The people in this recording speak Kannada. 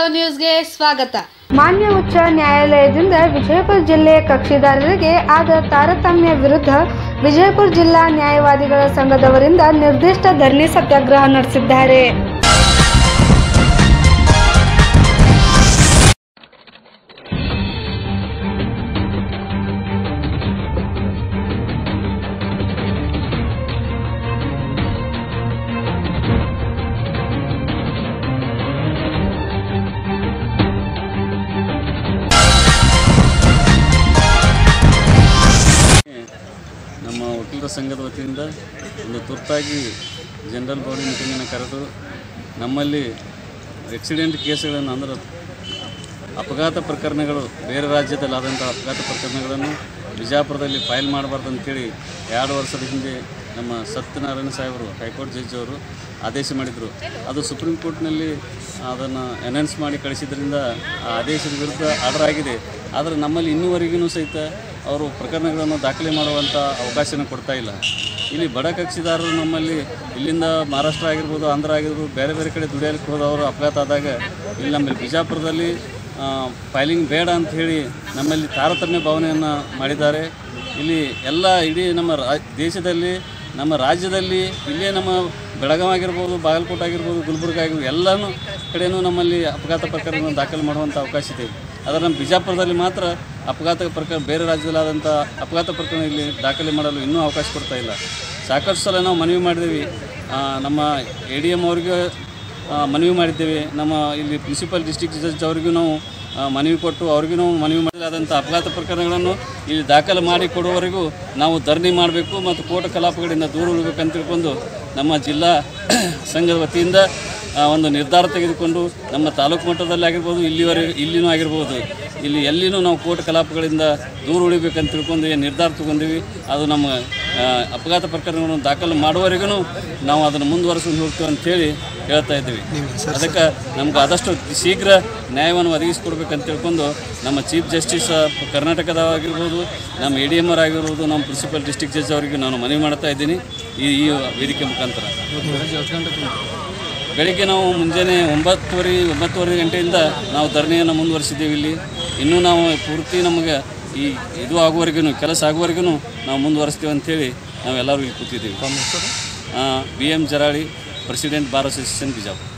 ನ್ಯೂಸ್ಗೆ ಸ್ವಾಗತ ಮಾನ್ಯ ಉಚ್ಚ ನ್ಯಾಯಾಲಯದಿಂದ ವಿಜಯಪುರ ಜಿಲ್ಲೆಯ ಕಕ್ಷಿದಾರರಿಗೆ ಆದ ತಾರತಮ್ಯ ವಿರುದ್ಧ ವಿಜಯಪುರ ಜಿಲ್ಲಾ ನ್ಯಾಯವಾದಿಗಳ ಸಂಘದವರಿಂದ ನಿರ್ದಿಷ್ಟ ಧರಣಿ ಸತ್ಯಾಗ್ರಹ ನಡೆಸಿದ್ದಾರೆ ನಮ್ಮ ವಕೀಲರ ಸಂಘದ ವತಿಯಿಂದ ಒಂದು ತುರ್ತಾಗಿ ಜನರಲ್ ಬಾಡಿ ಮೀಟಿಂಗನ್ನು ಕರೆದು ನಮ್ಮಲ್ಲಿ ಆಕ್ಸಿಡೆಂಟ್ ಕೇಸ್ಗಳನ್ನು ಅಂದ್ರೆ ಅಪಘಾತ ಪ್ರಕರಣಗಳು ಬೇರೆ ರಾಜ್ಯದಲ್ಲಿ ಆದಂಥ ಅಪಘಾತ ಪ್ರಕರಣಗಳನ್ನು ಬಿಜಾಪುರದಲ್ಲಿ ಫೈಲ್ ಮಾಡಬಾರ್ದು ಅಂತೇಳಿ ಎರಡು ವರ್ಷದ ಹಿಂದೆ ನಮ್ಮ ಸತ್ಯನಾರಾಯಣ ಸಾಹೇಬರು ಹೈಕೋರ್ಟ್ ಜಡ್ಜ್ ಅವರು ಆದೇಶ ಮಾಡಿದರು ಅದು ಸುಪ್ರೀಂ ಕೋರ್ಟ್ನಲ್ಲಿ ಅದನ್ನು ಅನೌನ್ಸ್ ಮಾಡಿ ಕಳಿಸಿದ್ರಿಂದ ಆ ಆದೇಶದ ವಿರುದ್ಧ ಆರ್ಡರ್ ಆಗಿದೆ ಆದರೆ ನಮ್ಮಲ್ಲಿ ಇನ್ನೂವರೆಗೂ ಸಹಿತ ಅವರು ಪ್ರಕರಣಗಳನ್ನು ದಾಖಲೆ ಮಾಡುವಂಥ ಅವಕಾಶನ ಕೊಡ್ತಾ ಇಲ್ಲ ಇಲ್ಲಿ ಬಡ ಕಕ್ಷಿದಾರರು ನಮ್ಮಲ್ಲಿ ಇಲ್ಲಿಂದ ಮಹಾರಾಷ್ಟ್ರ ಆಗಿರ್ಬೋದು ಆಂಧ್ರ ಆಗಿರ್ಬೋದು ಬೇರೆ ಬೇರೆ ಕಡೆ ದುಡಿಯಲಿಕ್ಕೆ ಹೋದವರು ಅಪಘಾತ ಆದಾಗ ಇಲ್ಲಿ ನಮ್ಮಲ್ಲಿ ಬಿಜಾಪುರದಲ್ಲಿ ಫೈಲಿಂಗ್ ಬೇಡ ಅಂತ ಹೇಳಿ ನಮ್ಮಲ್ಲಿ ತಾರತಮ್ಯ ಭಾವನೆಯನ್ನು ಮಾಡಿದ್ದಾರೆ ಇಲ್ಲಿ ಎಲ್ಲ ಇಡೀ ನಮ್ಮ ರಾ ದೇಶದಲ್ಲಿ ನಮ್ಮ ರಾಜ್ಯದಲ್ಲಿ ಇಲ್ಲೇ ನಮ್ಮ ಬೆಳಗಾವಿ ಆಗಿರ್ಬೋದು ಬಾಗಲಕೋಟೆ ಆಗಿರ್ಬೋದು ಗುಲ್ಬರ್ಗ ಆಗಿರ್ಬೋದು ಎಲ್ಲನೂ ಕಡೆಯೂ ನಮ್ಮಲ್ಲಿ ಅಪಘಾತ ಪ್ರಕರಣವನ್ನು ದಾಖಲು ಮಾಡುವಂಥ ಅವಕಾಶ ಇದೆ ಆದರೆ ನಮ್ಮ ಬಿಜಾಪುರದಲ್ಲಿ ಮಾತ್ರ ಅಪಘಾತ ಪ್ರಕರಣ ಬೇರೆ ರಾಜ್ಯದಲ್ಲಾದಂಥ ಅಪಘಾತ ಪ್ರಕರಣ ಇಲ್ಲಿ ದಾಖಲೆ ಮಾಡಲು ಇನ್ನೂ ಅವಕಾಶ ಕೊಡ್ತಾ ಇಲ್ಲ ಸಾಕಷ್ಟು ಸಲ ನಾವು ಮನವಿ ಮಾಡಿದ್ದೀವಿ ಆ, ನಮ್ಮ ಎ ಡಿ ಎಮ್ ಅವ್ರಿಗೆ ಆ, ಮನವಿ ಮಾಡಿದ್ದೇವೆ ನಮ್ಮ ಇಲ್ಲಿ ಪ್ರಿನ್ಸಿಪಲ್ ಡಿಸ್ಟಿಕ್ ಜಡ್ಜ್ ಅವರಿಗೂ ನಾವು ಆ, ಮನವಿ ಕೊಟ್ಟು ಅವ್ರಿಗೂ ನಾವು ಮನವಿ ಮಾಡಲಾದಂಥ ಅಪಘಾತ ಪ್ರಕರಣಗಳನ್ನು ಇಲ್ಲಿ ದಾಖಲು ಮಾಡಿ ಕೊಡುವವರೆಗೂ ನಾವು ಧರಣಿ ಮಾಡಬೇಕು ಮತ್ತು ಕೋರ್ಟ್ ಕಲಾಪಗಳಿಂದ ದೂರ ಉಳಿಬೇಕಂತ ತಿಳ್ಕೊಂಡು ನಮ್ಮ ಜಿಲ್ಲಾ ಸಂಘದ ವತಿಯಿಂದ ಆ, ಒಂದು ನಿರ್ಧಾರ ತೆಗೆದುಕೊಂಡು ನಮ್ಮ ತಾಲೂಕು ಮಟ್ಟದಲ್ಲಿ ಆಗಿರ್ಬೋದು ಇಲ್ಲಿವರೆಗೆ ಇಲ್ಲಿನೂ ಆಗಿರ್ಬೋದು ಇಲ್ಲಿ ಎಲ್ಲಿನೂ ನಾವು ಕೋರ್ಟ್ ಕಲಾಪಗಳಿಂದ ದೂರ ಉಳಿಬೇಕಂತ ತಿಳ್ಕೊಂಡು ಏನು ನಿರ್ಧಾರ ತಗೊಂಡಿವಿ ಅದು ನಮ್ಮ ಆ, ಅಪಘಾತ ಪ್ರಕರಣಗಳನ್ನು ದಾಖಲು ಮಾಡುವವರೆಗೂ ನಾವು ಅದನ್ನು ಮುಂದುವರಿಸ್ಕೊಂಡು ಹೋಗ್ತೀವಿ ಅಂತೇಳಿ ಹೇಳ್ತಾ ಇದ್ದೀವಿ ಅದಕ್ಕೆ ನಮ್ಗೆ ಆದಷ್ಟು ಶೀಘ್ರ ನ್ಯಾಯವನ್ನು ಒದಗಿಸಿಕೊಡ್ಬೇಕಂತ ತಿಳ್ಕೊಂಡು ನಮ್ಮ ಚೀಫ್ ಜಸ್ಟಿಸ್ ಕರ್ನಾಟಕದಾಗಿರ್ಬೋದು ನಮ್ಮ ಎ ಡಿ ಎಮ್ ಆರ್ ಆಗಿರ್ಬೋದು ನಮ್ಮ ಪ್ರಿನ್ಸಿಪಲ್ ಡಿಸ್ಟಿಕ್ ಜಡ್ಜ್ ಅವರಿಗೆ ನಾನು ಮನವಿ ಮಾಡ್ತಾ ಇದ್ದೀನಿ ಈ ಈ ವೇದಿಕೆ ಮುಖಾಂತರ ಬೆಳಿಗ್ಗೆ ನಾವು ಮುಂಜಾನೆ ಒಂಬತ್ತುವರೆ ಒಂಬತ್ತುವರೆ ಗಂಟೆಯಿಂದ ನಾವು ಧರಣಿಯನ್ನು ಮುಂದುವರಿಸಿದ್ದೀವಿ ಇಲ್ಲಿ ಇನ್ನೂ ನಾವು ಪೂರ್ತಿ ನಮಗೆ ಈ ಇದು ಆಗುವವರೆಗೂ ಕೆಲಸ ಆಗುವವರೆಗೂ ನಾವು ಮುಂದುವರಿಸ್ತೀವಿ ಅಂತೇಳಿ ನಾವೆಲ್ಲರೂ ಇಲ್ಲಿ ಕೂತಿದ್ದೀವಿ B M Jarali president bar association Bijapur